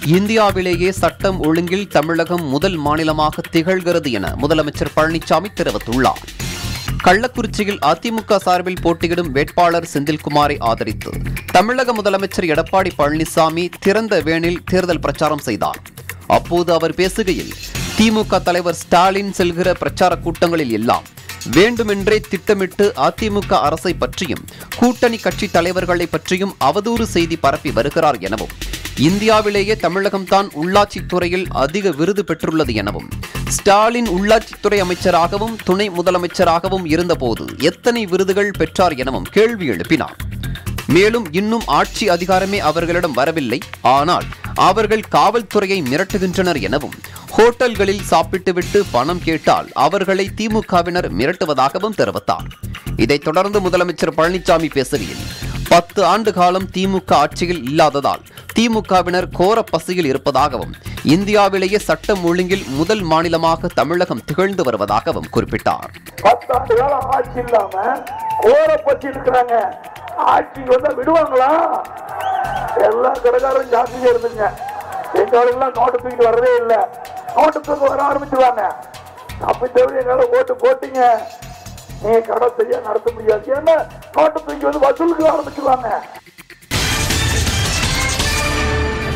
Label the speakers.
Speaker 1: இந்தியாவிலேயே சட்டம் ஒழுங்கில் தமிழகம் முதல் மாநிலமாக திகழ்கிறது என முதலமைச்சர் பழனிசாமி தெரிவித்துள்ளார் கள்ளக்குறிச்சியில் அதிமுக சார்பில் போட்டியிடும் வேட்பாளர் செந்தில்குமாரை ஆதரித்து தமிழக முதலமைச்சர் எடப்பாடி பழனிசாமி திறந்த வேனில் தேர்தல் பிரச்சாரம் செய்தார் அப்போது அவர் பேசுகையில் திமுக தலைவர் ஸ்டாலின் செல்கிற பிரச்சார கூட்டங்களில் எல்லாம் வேண்டுமென்றே திட்டமிட்டு அதிமுக அரசை பற்றியும் கூட்டணி கட்சி தலைவர்களை பற்றியும் அவதூறு செய்தி பரப்பி வருகிறார் எனவும் இந்தியாவிலேயே தமிழகம்தான் உள்ளாட்சித் துறையில் அதிக விருது பெற்றுள்ளது எனவும் ஸ்டாலின் உள்ளாட்சித்துறை அமைச்சராகவும் துணை முதலமைச்சராகவும் இருந்தபோது எத்தனை விருதுகள் பெற்றார் எனவும் கேள்வி எழுப்பினார் மேலும் இன்னும் ஆட்சி அதிகாரமே அவர்களிடம் வரவில்லை ஆனால் அவர்கள் காவல்துறையை மிரட்டுகின்றனர் எனவும் ஹோட்டல்களில் சாப்பிட்டுவிட்டு பணம் கேட்டால் அவர்களை திமுகவினர் மிரட்டுவதாகவும் தெரிவித்தார் இதைத் தொடர்ந்து முதலமைச்சர் பழனிசாமி பேசுகையில் பத்து ஆண்டு காலம் திமுக ஆட்சியில் இல்லாததால் திமுகவினர் கோர பசியில் இருப்பதாகவும் இந்தியாவிலேயே சட்டம் ஒழுங்கில் முதல் மாநிலமாக தமிழகம் திகழ்ந்து வருவதாகவும் குறிப்பிட்டார்
Speaker 2: பத்தாண்டு காலம் ஆட்சி இல்லாம கோரப்பட்டு இருக்கிறாங்க ஆட்சிக்கு வந்தா விடுவாங்களா எல்லா கடைக்காரரும் ஜாஸ்தியா இருந்துங்க எங்க ஆளுங்கெல்லாம் நோட்டு தூக்கிட்டு வரதே இல்லை நோட்டு தூக்க வர ஆரம்பிச்சுவாங்க அப்ப தவிர எங்களால ஓட்டு போட்டீங்க நீங்க கடை சரியா நடத்த முடியாது ஏன்னா நோட்டு தூக்கி வந்து வசூலுக்கு ஆரம்பிச்சுவாங்க